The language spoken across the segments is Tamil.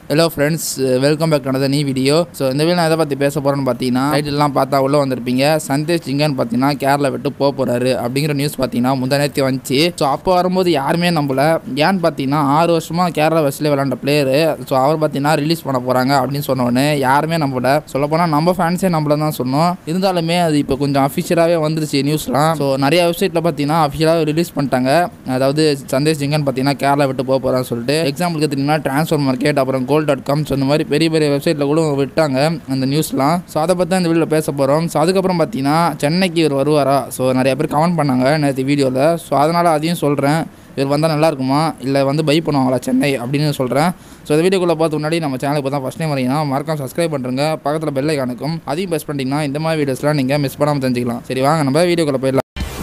hello friends welcome back another new video so இந்த வீடியோ நான் எதை பற்றி பேச போகிறேன்னு பார்த்தீங்கன்னா டைட்டில்லாம் பார்த்தா உள்ளே வந்திருப்பீங்க சந்தேஷ் சிங்கன் பார்த்தீங்கன்னா கேரளா விட்டு போக போகிறாரு அப்படிங்கிற நியூஸ் பார்த்தீங்கன்னா முந்தானேத்தி வந்துச்சு ஸோ அப்போ வரும்போது யாருமே நம்பல ஏன்னு பார்த்தீங்கன்னா ஆறு வருஷமாக கேரளா வெஸ்ட்லேயே விளாண்ட பிளேயரு ஸோ அவர் பார்த்தீங்கன்னா ரிலீஸ் பண்ண போகிறாங்க அப்படின்னு சொன்ன உடனே யாருமே நம்பல சொல்லப்போனால் நம்ம ஃபேன்ஸே நம்மள தான் சொன்னோம் இருந்தாலுமே அது இப்போ கொஞ்சம் அஃபிஷியலாகவே வந்துருச்சு நியூஸ்லாம் ஸோ நிறைய வெப்சைட்டில் பார்த்தீங்கன்னா அஃபிஷியலாக ரிலீஸ் பண்ணிட்டாங்க அதாவது சந்தேஷ் சிங்கன் பார்த்தீங்கன்னா கேரளா விட்டு போக போகிறான்னு சொல்லிட்டு எக்ஸாம்பிளுக்கு பார்த்தீங்கன்னா ட்ரான்ஸ்ஃபர் மார்க்கெட் அப்புறம் கோல் டாட் காம் ஸோ இந்த மாதிரி பெரிய பெரிய வெப்சைட்டில் கூட விட்டாங்க அந்த நியூஸ்லாம் ஸோ அதை பற்றி தான் இந்த வீடியோவில் பேச போகிறோம் ஸோ அதுக்கப்புறம் பார்த்தீங்கன்னா சென்னைக்கு இவர் வருவாரா ஸோ நிறைய பேர் கமெண்ட் பண்ணாங்க நேற்று வீடியோவில் ஸோ அதனால் அதையும் சொல்கிறேன் இவர் வந்தால் நல்லா இருக்குமா இல்லை வந்து பை பண்ணுவாங்களா சென்னை அப்படின்னு சொல்கிறேன் ஸோ இந்த வீடியோக்குள்ளே பார்த்து முன்னாடி நம்ம சேனலுக்கு தான் ஃபஸ்ட் டைம் வரீங்கன்னா மறக்காம சப்ஸ்கிரைப் பண்ணுறங்க பக்கத்தில் பெல் ஐக்கானுக்கும் அதையும் ப்ரெஸ் பண்ணிட்டீங்கன்னா இந்த மாதிரி வீடியோஸ்லாம் நீங்கள் மிஸ் பண்ணாமல் தெரிஞ்சுக்கலாம் சரி வாங்க நம்ம வீடியோக்குள்ளே போயிடலாம்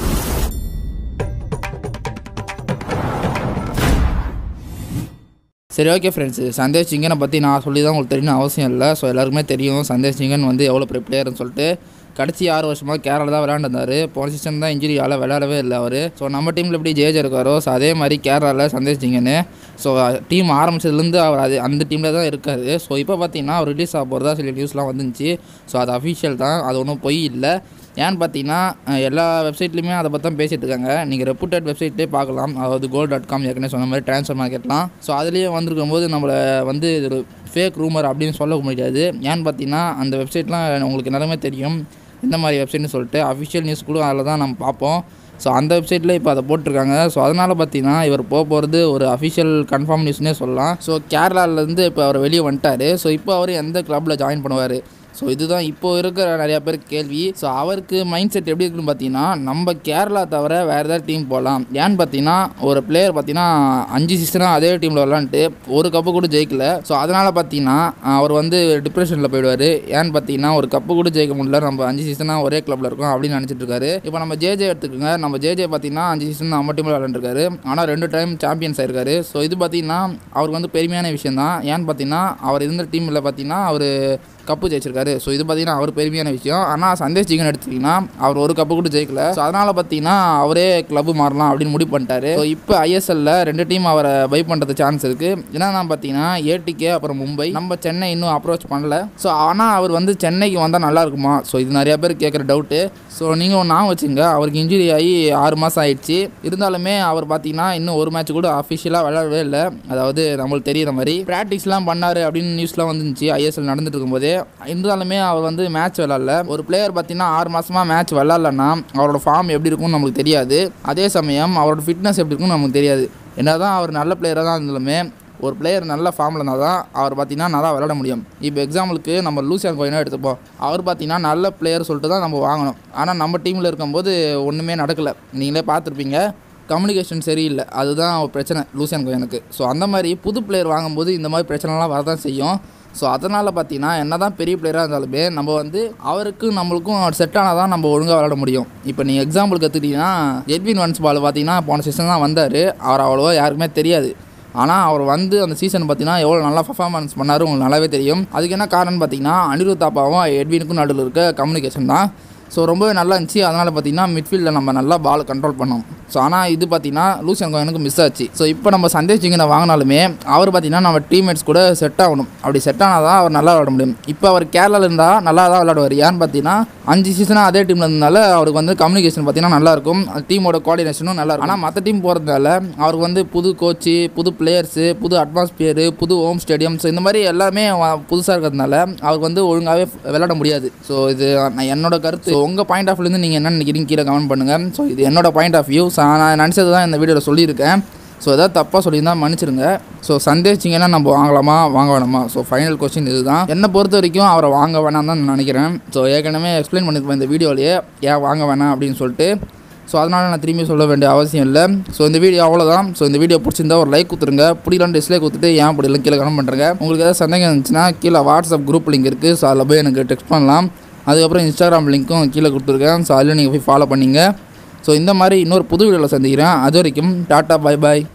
சரி ஓகே ஃப்ரெண்ட்ஸ் சந்தேஷ் சிங்கனை பற்றி நான் சொல்லி தான் உங்களுக்கு தெரியணும் அவசியம் இல்லை ஸோ எல்லாருக்குமே தெரியும் சந்தேஷ் சிங்கன் வந்து எவ்வளோ பெரிய பிளேயர்னு சொல்லிட்டு கடைசி ஆறு வருஷமாக கேரளா தான் விளையாண்டுருந்தார் போன சீசன் தான் இன்ஜுரியால் விளையாடவே இல்லை அவர் ஸோ நம்ம டீமில் எப்படி ஜேஜ் இருக்காரோ ஸோ அதே மாதிரி கேரளாவில் சந்தேஷ் சிங்கன் ஸோ டீம் ஆரம்பிச்சதுலேருந்து அவர் அது அந்த டீமில் தான் இருக்கார் ஸோ இப்போ பார்த்தீங்கன்னா அவர் ரிலீஸ் ஆக போகிறதா சில நியூஸ்லாம் வந்துருந்துச்சு ஸோ அது அஃபிஷியல் தான் அது ஒன்றும் பொய் இல்லை ஏன்னு பார்த்தீங்கன்னா அஹ், எல்லா வெப்சைட்லையுமே அதை பற்றி தான் பேசிகிட்டு இருக்காங்க நீங்கள் ரெப்புட்டட் வெப்சைட்லேயே பார்க்கலாம் அதாவது கோல் டாட் காம் ஏற்கனவே சொன்ன மாதிரி ட்ரான்ஸ்ஃபர் மார்க்கெட்லாம் ஸோ அதுலேயே வந்திருக்கும் போது நம்மளை வந்து இது ஒரு ஃபேக் ரூமர் அப்படின்னு சொல்ல முடியாது ஏன்னு பார்த்தீங்கன்னா அந்த வெப்சைட்லாம் உங்களுக்கு எல்லாமே தெரியும் எந்த மாதிரி வெப்சைட்னு சொல்லிட்டு அஃபிஷியல் நியூஸ் கூட அதில் தான் நம்ம பார்ப்போம் ஸோ அந்த வெப்சைட்டில் இப்போ அதை போட்டிருக்காங்க ஸோ அதனால் பார்த்தீங்கன்னா இவர் போக போகிறது ஒரு அஃபிஷியல் கன்ஃபார்ம் நியூஸ்னே சொல்லலாம் ஸோ கேரளாலேருந்து இப்போ அவர் வெளியே வந்துட்டார் ஸோ இப்போ அவர் எந்த கிளப்பில் ஜாயின் பண்ணுவார் ஸோ இதுதான் இப்போ இருக்கிற நிறையா பேர் கேள்வி ஸோ அவருக்கு மைண்ட் செட் எப்படி இருக்குன்னு பார்த்தீங்கன்னா நம்ம கேரளா தவிர வேறு ஏதாவது டீம் போகலாம் ஏன்னு பார்த்தீங்கன்னா ஒரு பிளேயர் பார்த்தீங்கன்னா அஞ்சு சீசனாக அதே டீமில் விளாண்டுட்டு ஒரு கப்பு கூட ஜெயிக்கல ஸோ அதனால் பார்த்தீங்கன்னா அவர் வந்து டிப்ரெஷனில் போயிடுவார் ஏன்னு பார்த்தீங்கன்னா ஒரு கப்பு கூட ஜெயிக்க முடியல நம்ம அஞ்சு சீசனாக ஒரே கிளப்பில் இருக்கோம் அப்படின்னு நினச்சிட்டு இருக்காரு இப்போ நம்ம ஜேஜே எடுத்துக்கோங்க நம்ம ஜேஜே பார்த்தீங்கன்னா அஞ்சு சீசன் நம்ம டீமில் விளாண்டுருக்காரு ஆனால் ரெண்டு டைம் சாம்பியன்ஸ் ஆயிருக்காரு ஸோ இது பார்த்தீங்கன்னா அவருக்கு வந்து பெருமையான விஷயம் தான் ஏன்னு பார்த்தீங்கன்னா அவர் இருந்த டீமில் பார்த்தீங்கன்னா அவர் கப்பு ஜெயிச்சிருக்காரு ஸோ இது பார்த்தீங்கன்னா அவர் பெருமையான விஷயம் ஆனால் சந்தேஷ் ஜிகன் எடுத்துக்கிட்டிங்கன்னா அவர் ஒரு கப்பு கூட ஜெயிக்கல ஸோ அதனால் பார்த்தீங்கன்னா அவரே கிளப் மாறலாம் அப்படின்னு முடிவு பண்ணிட்டாரு ஸோ இப்போ ஐஎஸ்எல்ல ரெண்டு டீம் அவரை பை பண்ணுறது சான்ஸ் இருக்குது என்னன்னா பார்த்தீங்கன்னா ஏடிகே அப்புறம் மும்பை நம்ம சென்னை இன்னும் அப்ரோச் பண்ணல ஸோ ஆனால் அவர் வந்து சென்னைக்கு வந்தால் நல்லா இருக்குமா ஸோ இது நிறைய பேர் கேட்குற டவுட்டு ஸோ நீங்கள் ஒன்று நான் வச்சுங்க அவருக்கு இன்ஜுரி ஆகி ஆறு மாதம் ஆயிடுச்சு இருந்தாலுமே அவர் பார்த்தீங்கன்னா இன்னும் ஒரு மேட்ச் கூட அஃபிஷியலாக விளையாடவே இல்லை அதாவது நம்மளுக்கு தெரியுற மாதிரி ப்ராக்டிஸ்லாம் பண்ணார் அப்படின்னு நியூஸ்லாம் வந்துருந்துச்சு ஐஎஸ்எல் நடந்துட்டு இருக்கும்போதே இருந்தாலுமே அவர் வந்து மேட்ச் விளாட்ல ஒரு பிளேயர் பார்த்தீங்கன்னா ஆறு மாதமாக மேட்ச் விளாட்லன்னா அவரோட ஃபார்ம் எப்படி இருக்கும்னு நம்மளுக்கு தெரியாது அதே சமயம் அவரோட ஃபிட்னஸ் எப்படி இருக்கும்னு நமக்கு தெரியாது என்னதான் அவர் நல்ல பிளேயராக தான் இருந்தாலுமே ஒரு பிளேயர் நல்ல ஃபார்மில் இருந்தால் தான் அவர் பார்த்தீங்கன்னா நல்லா விளையாட முடியும் இப்போ எக்ஸாம்பிளுக்கு நம்ம லூசியான் கோயினா எடுத்துப்போம் அவர் பார்த்தீங்கன்னா நல்ல பிளேயர் சொல்லிட்டு தான் நம்ம வாங்கணும் ஆனால் நம்ம டீமில் இருக்கும்போது ஒன்றுமே நடக்கலை நீங்களே பார்த்துருப்பீங்க கம்யூனிகேஷன் சரியில்லை அதுதான் ஒரு பிரச்சனை லூசியான் கோயனுக்கு ஸோ அந்த மாதிரி புது பிளேயர் வாங்கும்போது இந்த மாதிரி பிரச்சனைலாம் வரதான் செய்யும் ஸோ அதனால் பார்த்தீங்கன்னா என்ன தான் பெரிய பிளேயராக இருந்தாலுமே நம்ம வந்து அவருக்கும் நம்மளுக்கும் செட் ஆனால் தான் நம்ம ஒழுங்காக விளையாட முடியும் இப்போ நீங்கள் எக்ஸாம்பிளுக்கு எடுத்துக்கிட்டிங்கன்னா எட்வின் ஒன்ஸ் பால் பார்த்தீங்கன்னா போன சீசன் தான் வந்தார் அவர் அவ்வளோவா யாருக்குமே தெரியாது ஆனால் அவர் வந்து அந்த சீசன் பார்த்தீங்கன்னா எவ்வளோ நல்லா பர்ஃபார்மன்ஸ் பண்ணார் உங்களுக்கு நல்லாவே தெரியும் அதுக்கு என்ன காரணம் பார்த்தீங்கன்னா அனிருத் தாப்பாவும் எட்வினுக்கும் நடுவில் இருக்க கம்யூனிகேஷன் தான் ஸோ ரொம்பவே நல்லா இருந்துச்சு அதனால் பார்த்தீங்கன்னா மிட்ஃபீல்டில் நம்ம நல்லா பால் கண்ட்ரோல் பண்ணோம் ஸோ ஆனால் இது பார்த்தீங்கன்னா லூசன் கோயனுக்கு மிஸ் ஆச்சு ஸோ இப்போ நம்ம சந்தேஷ் சிங்கனை வாங்கினாலுமே அவர் பார்த்தீங்கன்னா நம்ம டீம்மேட்ஸ் கூட செட் ஆகணும் அப்படி செட் ஆனால் தான் அவர் நல்லா விளாட முடியும் இப்போ அவர் கேரளாவில் இருந்தால் நல்லா தான் விளையாடுவார் ஏன்னு பார்த்தீங்கன்னா அஞ்சு சீசனாக அதே டீமில் இருந்தனால அவருக்கு வந்து கம்யூனிகேஷன் பார்த்தீங்கன்னா நல்லாயிருக்கும் டீமோட கோஆர்டினேஷனும் நல்லா இருக்கும் ஆனால் மற்ற டீம் போகிறதுனால அவருக்கு வந்து புது கோச்சு புது பிளேயர்ஸு புது அட்மாஸ்பியரு புது ஹோம் ஸ்டேடியம் ஸோ இந்த மாதிரி எல்லாமே புதுசாக இருக்கிறதுனால அவருக்கு வந்து ஒழுங்காகவே விளையாட முடியாது ஸோ இது நான் என்னோட கருத்து உங்கள் பாயிண்ட் ஆஃப் வியூலேருந்து நீங்கள் என்ன நினைக்கிறீங்க கீழே கமெண்ட் பண்ணுங்கள் ஸோ இது என்னோட பாயிண்ட் ஆஃப் வியூ நான் நினச்சது தான் இந்த வீடியோவில் சொல்லியிருக்கேன் ஸோ ஏதாவது தப்பாக சொல்லியிருந்தால் மன்னிச்சிருங்க ஸோ சந்தேஷிங்கன்னா நம்ம வாங்கலாமா வாங்க வேணாமா ஸோ ஃபைனல் கொஸ்டின் இதுதான் என்னை பொறுத்த வரைக்கும் அவரை வாங்க வேணாம் தான் நான் நினைக்கிறேன் ஸோ ஏற்கனவே எக்ஸ்பிளைன் பண்ணியிருப்பேன் இந்த வீடியோலேயே ஏன் வாங்க வேணாம் அப்படின்னு சொல்லிட்டு ஸோ அதனால் நான் திரும்பி சொல்ல வேண்டிய அவசியம் இல்லை ஸோ இந்த வீடியோ அவ்வளோதான் ஸோ இந்த வீடியோ பிடிச்சிருந்தா ஒரு லைக் கொடுத்துருங்க பிடிக்கலாம் டிஸ்லைக் கொடுத்துட்டு ஏன் பிடிக்கலாம் கீழே கமெண்ட் பண்ணுறேங்க உங்களுக்கு ஏதாவது சந்தேகம் இருந்துச்சுன்னா கீழே வாட்ஸ்அப் குரூப் லிங்க் இருக்குது ஸோ அதில் போய் எனக்கு டெக்ஸ்ட் பண்ணலாம் அதுக்கப்புறம் இன்ஸ்டாகிராம் லிங்க்கும் கீழே கொடுத்துருக்கேன் ஸோ அதில் நீங்கள் போய் ஃபாலோ பண்ணிங்க ஸோ இந்த மாதிரி இன்னொரு புது வீடியோவில் சந்திக்கிறேன் அது வரைக்கும் டாட்டா பை பாய்